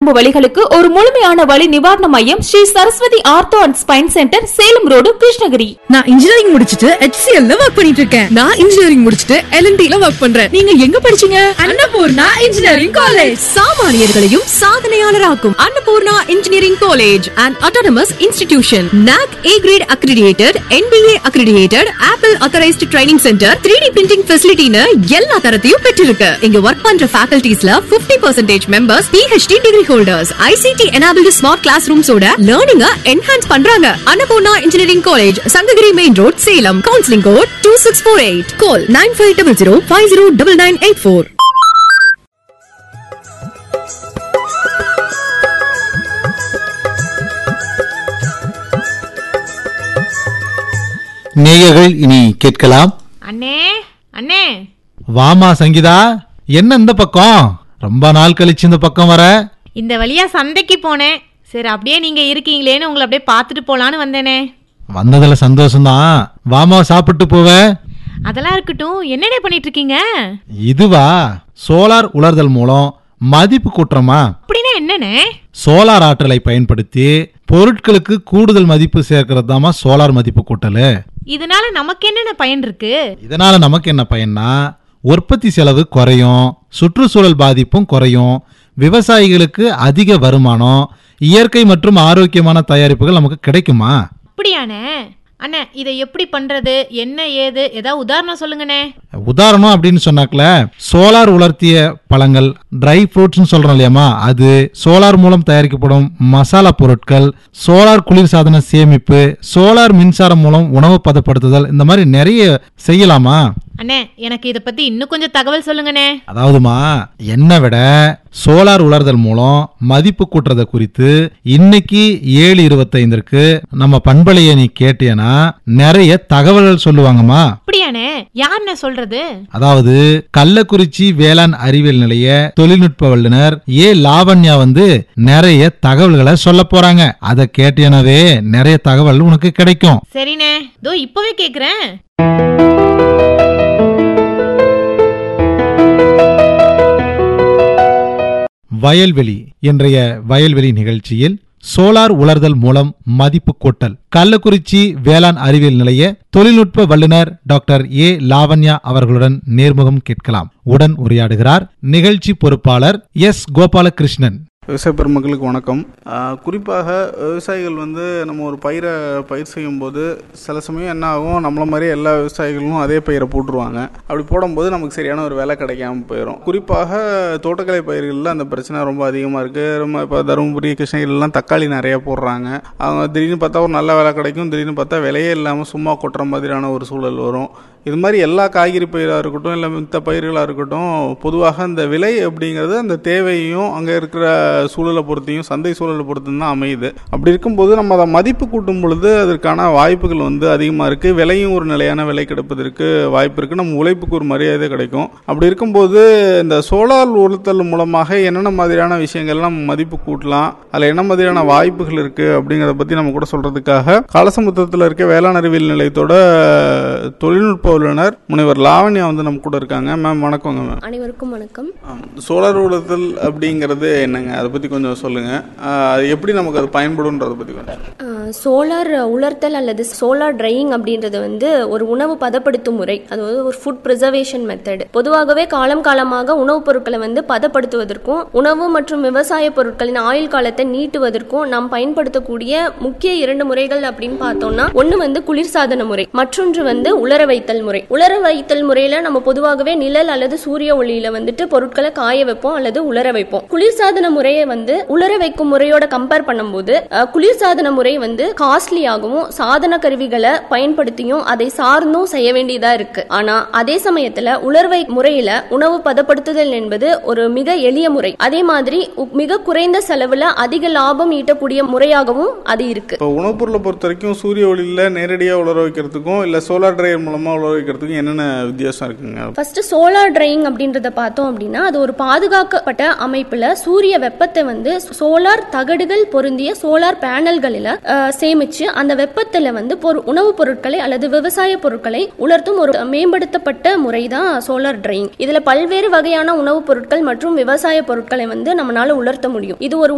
எலும்பு வலிகளுக்கு ஒரு முழுமையான வலி நிவாரண மையம் Shri Saraswati ortho and spine centre Salem road Krishnagiri நான் இன்ஜினியரிங் முடிச்சிட்டு HCL ல ஒர்க் பண்ணிட்டு இருக்கேன் நான் இன்ஜினியரிங் முடிச்சிட்டு LNT ல ஒர்க் பண்றேன் நீங்க எங்க படிச்சீங்க அன்னபூர்ணா இன்ஜினியரிங் காலேஜ் சாமானியர்களையும் சாதனையாளராக்கும் Annapoorna engineering college and autonomous institution NAC A grade accredited NBA accredited Apple authorized training centre 3D printing ஃபெசிலிட்டின்னு எல்லா தரத்தையும் பெற்றிருக்கு இங்க ஒர்க் பண்ற ஃபேக்கல்டிஸ்ல 50% percentage members PhD degree holders ICT enabled smart class ரூம்ஸோட லேர்னிங்க என்ஹான்ஸ் பண்றாங்க Annapoorna engineering college Sankagiri main road Salem counselling code two six four eight call nine five double zero five zero double nine eight four நேயர்கள் இனி கேட்கலாம் அண்ணே அண்ணே வாமா சங்கீதா என்ன இந்த பக்கம் ரொம்ப நாள் கழிச்சு இந்த பக்கம் வர இந்த வழியா சந்தைக்கு போனேன் சரி அப்படியே நீங்க இருக்கீங்களேன்னு உங்களை அப்படியே பார்த்துட்டு போலான்னு வந்தேனே வந்ததுல சந்தோஷம்தான் வாமா சாப்பிட்டு போவ அதெல்லாம் இருக்கட்டும் என்னடே பண்ணிட்டு இருக்கீங்க இதுவா சோலார் உலர்தல் மூலம் மதிப்பு கூட்டுறமா அப்படின்னா என்னண்ணே சோலார் ஆற்றலை பயன்படுத்தி பொருட்களுக்கு கூடுதல் மதிப்பு சேர்க்கறது தாமா சோலார் மதிப்பு கூட்டல் இதனால நமக்கு என்னென்ன பயன் இருக்கு இதனால நமக்கு என்ன பயன்னா உற்பத்தி செலவு குறையும் சுற்றுச்சூழல் பாதிப்பும் குறையும் விவசாயிகளுக்கு அதிக வருமானம் இயற்கை மற்றும் ஆரோக்கியமான தயாரிப்புகள் நமக்கு கிடைக்குமா அப்படியாண்ணே அண்ணே இதை எப்படி பண்றது என்ன ஏது ஏதாவது உதாரணம் சொல்லுங்கண்ணே உதாரணம் அப்படின்னு சொன்னாக்கல சோலார் உலர்த்திய பழங்கள் ட்ரை ஃப்ரூட்ஸ்னு சொல்றோம் இல்லையாமா அது சோலார் மூலம் தயாரிக்கப்படும் மசாலா பொருட்கள் சோலார் குளிர்சாதன சேமிப்பு சோலார் மின்சாரம் மூலம் உணவு பதப்படுத்துதல் இந்த மாதிரி நிறைய செய்யலாமா அண்ணே எனக்கு இதை பத்தி இன்னும் கொஞ்சம் தகவல் சொல்லுங்கண்ணே அதாவதுமா என்னை விட சோலார் உலர்தல் மூலம் மதிப்பு கூட்டுறத குறித்து இன்னைக்கு ஏழு இருபத்தைந்திற்கு நம்ம பண்பலைய நீ கேட்டியனா நிறைய தகவல்கள் சொல்லுவாங்கம்மா அப்படியாண்ணே யாருண்ணே சொல்றது அதாவது கள்ளக்குறிச்சி வேளாண் அறிவியல் நிலைய தொழில்நுட்ப வல்லுனர் ஏ லாவண்யா வந்து நிறைய தகவல்களை சொல்ல போறாங்க அதை கேட்டியனவே நிறைய தகவல் உனக்கு கிடைக்கும் சரிண்ணே இதோ இப்பவே கேக்குறேன் வயல்வெளி இன்றைய வயல்வெளி நிகழ்ச்சியில் சோலார் உலர்தல் மூலம் மதிப்பு கூட்டல் கள்ளக்குறிச்சி வேளாண் அறிவியல் நிலைய தொழில்நுட்ப வல்லுனர் டாக்டர் ஏ லாவண்யா அவர்களுடன் நேர்முகம் கேட்கலாம் உடன் உரையாடுகிறார் நிகழ்ச்சி பொறுப்பாளர் எஸ் கோபாலகிருஷ்ணன் விவசாய பெருமக்களுக்கு வணக்கம் ஆஹ் குறிப்பாக விவசாயிகள் வந்து நம்ம ஒரு பயிரை பயிர் செய்யும்போது சில சமயம் என்ன ஆகும் நம்மள மாதிரி எல்லா விவசாயிகளும் அதே பயிரை போட்டுருவாங்க அப்படி போடும்போது நமக்கு சரியான ஒரு விலை கிடைக்காம போயிடும் குறிப்பாக தோட்டக்கலை பயிர்களில் அந்த பிரச்சனை ரொம்ப அதிகமாக இருக்குது ரொம்ப இப்போ தருமபுரி கிருஷ்ணகிரிலாம் தக்காளி நிறைய போடுறாங்க அவங்க திடீர்னு பார்த்தா ஒரு நல்ல விலை கிடைக்கும் திடீர்னு பார்த்தா விலையே இல்லாமல் சும்மா கொட்டுற மாதிரியான ஒரு சூழல் வரும் இது மாதிரி எல்லா காய்கறி பயிராக இருக்கட்டும் இல்லை மித்த பயிர்களாக இருக்கட்டும் பொதுவாக அந்த விலை அப்படிங்கிறது அந்த தேவையையும் அங்கே இருக்கிற சூழலை பொறுத்தையும் சந்தை சூழலை பொறுத்தும் தான் அமையுது அப்படி இருக்கும்போது நம்ம அதை மதிப்பு கூட்டும் பொழுது அதற்கான வாய்ப்புகள் வந்து அதிகமாக இருக்குது விலையும் ஒரு நிலையான விலை கிடைப்பதற்கு வாய்ப்பு இருக்குது நம்ம உழைப்புக்கு ஒரு மரியாதை கிடைக்கும் அப்படி இருக்கும்போது இந்த சோலார் உறுத்தல் மூலமாக என்னென்ன மாதிரியான விஷயங்கள்லாம் நம்ம மதிப்பு கூட்டலாம் அதில் என்ன மாதிரியான வாய்ப்புகள் இருக்குது அப்படிங்கிறத பற்றி நம்ம கூட சொல்கிறதுக்காக காலசமுத்திரத்தில் இருக்க வேளாண் அறிவியல் நிலையத்தோட தொழில்நுட்ப வல்லுநர் முனைவர் லாவண்யா வந்து நம்ம கூட இருக்காங்க மேம் வணக்கங்க மேம் அனைவருக்கும் வணக்கம் சோலார் உலர்த்தல் அப்படிங்கிறது என்னங்க அதை பற்றி கொஞ்சம் சொல்லுங்கள் அது எப்படி நமக்கு அது பயன்படுன்றதை பற்றி கொஞ்சம் சோலார் உலர்த்தல் அல்லது சோலார் ட்ரையிங் அப்படின்றது வந்து ஒரு உணவு பதப்படுத்தும் முறை அது வந்து ஒரு ஃபுட் ப்ரிசர்வேஷன் மெத்தட் பொதுவாகவே காலம் காலமாக உணவுப் பொருட்களை வந்து பதப்படுத்துவதற்கும் உணவு மற்றும் விவசாய பொருட்களின் ஆயுள் காலத்தை நீட்டுவதற்கும் நாம் பயன்படுத்தக்கூடிய முக்கிய இரண்டு முறைகள் அப்படின்னு பார்த்தோம்னா ஒன்று வந்து குளிர்சாதன முறை மற்றொன்று வந்து உலர வைத்தல் முறை உலர வைத்தல் முறையில நம்ம பொதுவாகவே நிழல் அல்லது சூரிய ஒளியில வந்துட்டு பொருட்களை காய வைப்போம் அல்லது உலர வைப்போம் குளிர்சாதன முறையை வந்து உலர வைக்கும் முறையோட கம்பேர் பண்ணும்போது அஹ், குளிர்சாதன முறை வந்து காஸ்ட்லியாகவும் சாதன கருவிகளை பயன்படுத்தியும் அதை சார்ந்தும் செய்ய வேண்டியதா இருக்கு ஆனா அதே சமயத்துல உலர்வை முறையில உணவு பதப்படுத்துதல் என்பது ஒரு மிக எளிய முறை அதே மாதிரி உ- மிக குறைந்த செலவுல அதிக லாபம் ஈட்டக்கூடிய முறையாகவும் அது இருக்கு இப்போ உணவுப் பொருளை பொறுத்த வரைக்கும் சூரிய ஒளியில் நேரடியாக உலர வைக்கிறதுக்கும் இல்லை சோலார் ட்ரையர் மூலமாக உலர வைக்கிறதுக்கும் என்னென்ன வித்தியாசம் இருக்குங்க ஃபர்ஸ்ட் சோலார் ட்ரையிங் அப்படின்றத பார்த்தோம் அப்படின்னா அது ஒரு பாதுகாக்கப்பட்ட அமைப்புல சூரிய வெப்பத்தை வந்து சோலார் தகடுகள் பொருந்திய சோலார் பேனல்களில் சேமிச்சு அந்த வெப்பத்துல வந்து பொரு உணவுப் பொருட்களை அல்லது விவசாய பொருட்களை உலர்த்தும் ஒரு மேம்படுத்தப்பட்ட முறை தான் சோலார் ட்ரையிங் இதுல பல்வேறு வகையான உணவுப் பொருட்கள் மற்றும் விவசாய பொருட்களை வந்து நம்மளால உலர்த்த முடியும் இது ஒரு